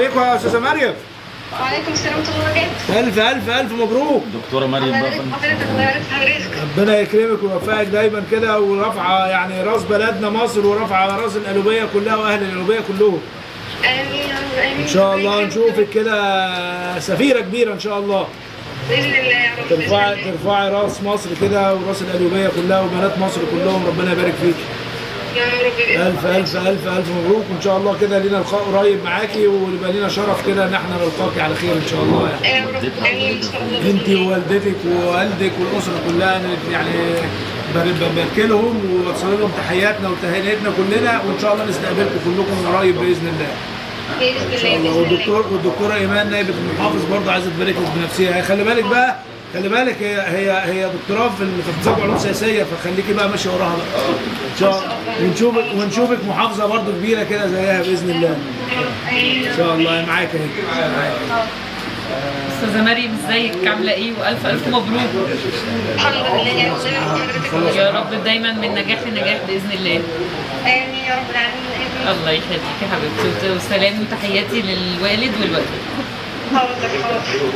عليكم يا استاذه مريم وعليكم السلام ورحمة الله وبركاته. الف الف الف مبروك دكتوره مريم الله بقى يبارك في حضرتك الله يبارك في حضرتك. ربنا يكرمك ويوفقك دايما كده ورافعه يعني راس بلدنا مصر ورافعه راس القلوبيه كلها واهل القلوبيه كلهم آمين يا رب آمين. ان شاء الله نشوفك كده سفيره كبيره ان شاء الله بإذن الله يا رب. بإذن ترفعي الله. ترفعي راس مصر كده وراس القلوبيه كلها وبنات مصر كلهم ربنا يبارك فيك يا رب بإذن الف الله. الف الف الف مبروك وان شاء الله كده لينا لقاء قريب معاكي ويبقى لينا شرف كده ان احنا نلقاكي على خير ان شاء الله يعني يا رب آمين إن شاء الله. بإذن انت الله. ووالدتك ووالدك والاسره كلها يعني بر- ببارك لهم ووصل لهم تحياتنا وتهانيتنا كلنا وان شاء الله نستقبلكم كلكم قريب باذن الله بإذن ان شاء الله الله بإذن الله. والدكتور والدكتوره ايمان نائبه المحافظ برضه عايزه تبارك لك بنفسها هي خلي بالك بقى خلي بالك هي هي هي دكتوراه في ال- في اقتصاد وعلوم سياسيه فخليكي بقى ماشيه وراها بقى ان شاء الله ونشوفك ونشوفك محافظه برضه كبيره كده زيها باذن الله ان شاء الله معاك اهي معاك. استاذه مريم ازيك عامله ايه والف الف مبروك الحمد لله يا رب دايما حضرتك يا رب دايما من نجاح لنجاح باذن الله آمين يا رب العالمين آمين. الله يخليك يا حبيبتي وسلام وتحياتي للوالد والوالده حاضر حاضر.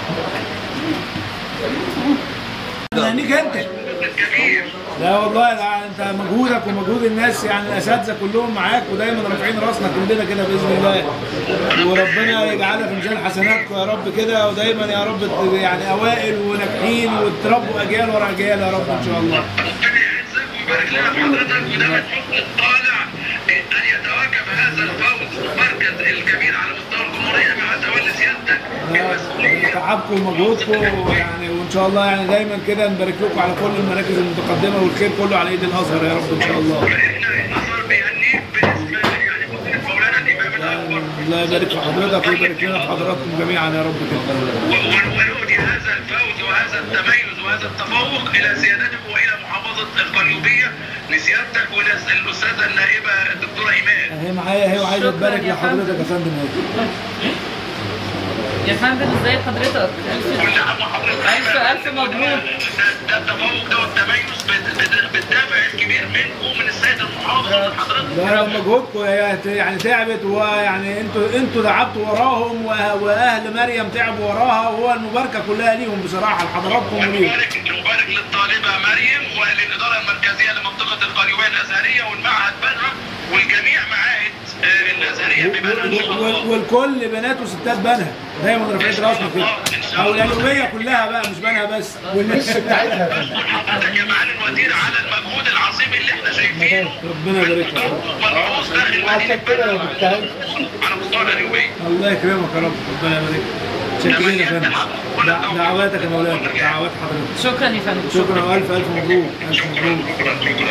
هنيك انت لا والله لا انت مجهودك ومجهود الناس يعني الاساتذه كلهم معاك ودايما رافعين راسنا كلنا كده باذن الله وربنا يجعلها في ميزان حسناتكم يا رب كده ودايما يا رب ت- يعني اوائل وناجحين وتربوا اجيال ورا اجيال يا رب ان شاء الله ربنا يعزك ويبارك لنا في حضرتك وده من حسن الطالع ان يتواكب هذا الفوز مركز الكبير على مستوى الجمهوريه مع تولي سيادتك المسؤوليه تعبكم ومجهودكم يعني وان شاء الله يعني دايما كده نبارك لكم على كل المراكز المتقدمه والخير كله على ايد الازهر يا رب ان شاء الله احنا الازهر بيهنيك باسم يعني مدير مولانا الامام الاكبر الله يبارك في حضرتك ويبارك لنا في حضراتكم جميعا يا رب كده ونودي هذا الفوز وهذا التميز وهذا التفوق الى سيادته والى محافظه القليوبيه لسيادتك وللاستاذه النائبه الدكتوره ايمان اهي معايا اهي وعايزه شكراً تبارك يا لحضرتك يا فندم اهي يا فندم ازي حضرتك الف كل عام وحضرتك ألف ألف مبروك. ده- ده التفوق ده والتميز بال- بال- بالدافع الكبير منكم ومن السيد المحافظ ومن حضرتك لا مجهودكم هي يعني تعبت ويعني انتوا انتوا تعبتوا وراهم وأه- واهل مريم تعبوا وراها وهو المباركه كلها ليهم بصراحه لحضراتكم وليهم ونبارك نبارك للطالبه مريم وللاداره المركزيه لمنطقه القليوبيه الازهريه والمعهد بنها والجميع معاهد آه، الازهريه ببنها ان شاء وال- الله والكل بنات وستات بنها دايما رافعين راسنا كده او القلوبيه كلها بقى مش بنها بس والمس بتاعتها بشكر حضرتك يا معالي الوزير على المجهود العظيم اللي احنا شايفينه ربنا يبارك لك والحوص داخل مدينه بنها على مستوى القليوبيه الله يكرمك يا رب ربنا يبارك لك شكرا يا فندم دع- دعواتك يا مولانا دعوات حضرتك شكرا يا فندم شكرا والف الف مبروك الف مبروك شكرا شكرا